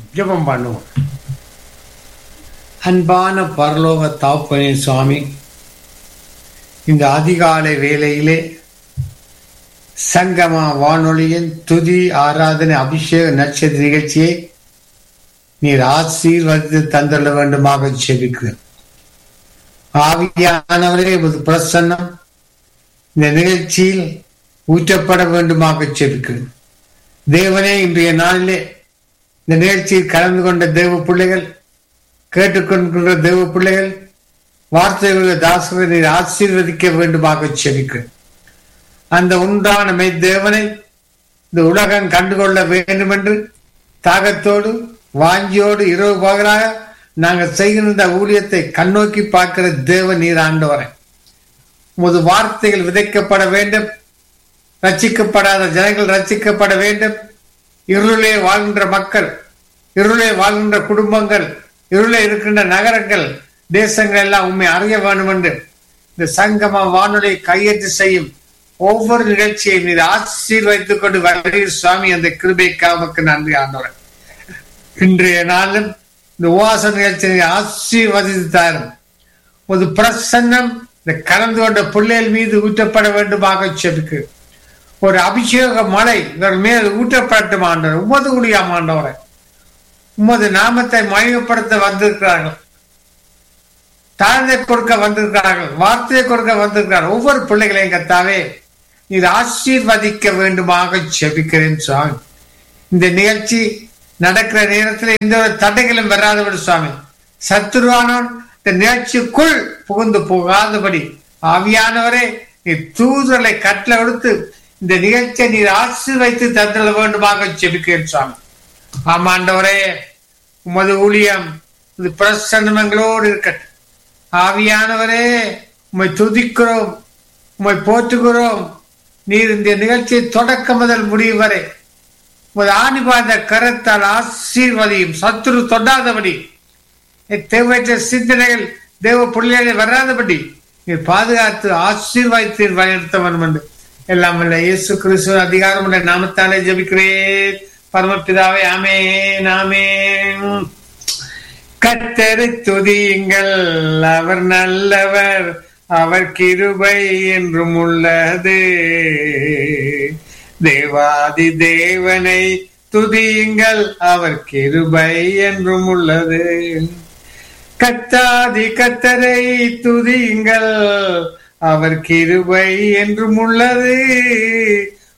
ஜெபம் பண்ணுவோம் அன்பான பரலோக தாப்பனே சுவாமி இந்த அதிகாலை வேளையிலே சங்கமா வானொலியின் துதி ஆராதனை அபிஷேக நட்சத்திர நிகழ்ச்சியை நீர் ஆசீர்வதித்து தந்துள்ள வேண்டுமாக செபிக்கிறேன் ஆவியானவரே உமது பிரசன்னம் இந்த நிகழ்ச்சியில் ஊற்றப்பட வேண்டுமாக செபிக்கிறேன் தேவனே இன்றைய நாளிலே இந்த நிகழ்ச்சியில் கலந்து கொண்ட தேவ பிள்ளைகள் கேட்டுக்கொண்டிருக்கிற தேவ பிள்ளைகள் வார்த்தைகளுடைய தாசரை நீர் ஆசீர்வதிக்க வேண்டுமாக செபிக்கிறேன் அந்த உண்டான மெய் தேவனை இந்த உலகம் கண்டுகொள்ள வேண்டும் என்று தாகத்தோடு வாஞ்சியோடு இரவு பகலாக நாங்கள் செய்கின்ற இந்த ஊழியத்தை கண்ணோக்கி பார்க்கிற தேவ நீர் ஆண்டவரை உமது வார்த்தைகள் விதைக்கப்பட வேண்டும் ரட்சிக்கப்படாத ஜனங்கள் ரட்சிக்கப்பட வேண்டும் இருளே வாழ்கின்ற மக்கள் இருளே வாழ்கின்ற குடும்பங்கள் இருளே இருக்கின்ற நகரங்கள் தேசங்கள் எல்லாம் உண்மை அறிய வேண்டும் என்று இந்த சங்கம வானொலி கையெழுத்து செய்யும் ஒவ்வொரு நிகழ்ச்சியை நீர் ஆசீர்வதித்துக் கொண்டு வருகிற சுவாமி அந்த கிருபைக்காவுக்கு நன்றி ஆண்டவர் இன்றைய நாளும் இந்த உவாச நிகழ்ச்சியை ஆசீர்வதித்து தாரும் ஒரு பிரசன்னம் இந்த கலந்து கொண்ட பிள்ளைகள் மீது ஊற்றப்பட வேண்டுமாக செதுக்கு ஒரு அபிஷேக மழை இவர் மேல் ஊற்றப்படட்டும் ஆண்டவர் உமது குடியாம் ஆண்டவரை உமது நாமத்தை மகிமைப்படுத்த வந்திருக்கிறார்கள் தாழ்ந்தை கொடுக்க வந்திருக்கிறார்கள் வார்த்தையை கொடுக்க வந்திருக்கிறார்கள் ஒவ்வொரு பிள்ளைகளையும் கத்தாவே நீர் ஆசீர்வதிக்க வேண்டுமாக செபிக்கிறேன் சுவாமி இந்த நிகழ்ச்சி நடக்கிற நேரத்தில் எந்த ஒரு தடைகளும் வராதபடி சுவாமி சத்துருவானவன் இந்த நிகழ்ச்சிக்குள் புகுந்து போகாதபடி ஆவியானவரே நீ தூதர்களை கட்டளை கொடுத்து இந்த நிகழ்ச்சியை நீர் ஆசீர்வைத்து தந்துட வேண்டுமாக செபிக்கிறேன் சுவாமி ஆமாண்டவரே உமது ஊழியம் இது பிரசன்னங்களோடு இருக்கட்டும் ஆவியானவரே உம்மை துதிக்கிறோம் உம்மை போற்றுகிறோம் நீர் இந்த நிகழ்ச்சியை தொடக்க முதல் முடிவு வரை உமது ஆணிபாந்த கரத்தால் ஆசீர்வதியும் சத்துரு தொடாதபடி தேவையற்ற சிந்தனைகள் தேவ பிள்ளைகளை வராதபடி நீர் பாதுகாத்து ஆசீர்வாதத்தை வழிநடத்த வேண்டும் என்று எல்லாம் இல்ல இயேசு கிறிஸ்துவ அதிகாரம் உள்ள நாமத்தாலே ஜபிக்கிறேன் பரமபிதாவே ஆமே நாமே கத்தரு துதியுங்கள் அவர் நல்லவர் அவர் கிருபை என்றும் உள்ளது தேவாதி தேவனை துதியுங்கள் அவர் கிருபை என்றும் உள்ளது கத்தாதி கத்தரை துதியுங்கள் அவர் கிருபை என்றும் உள்ளது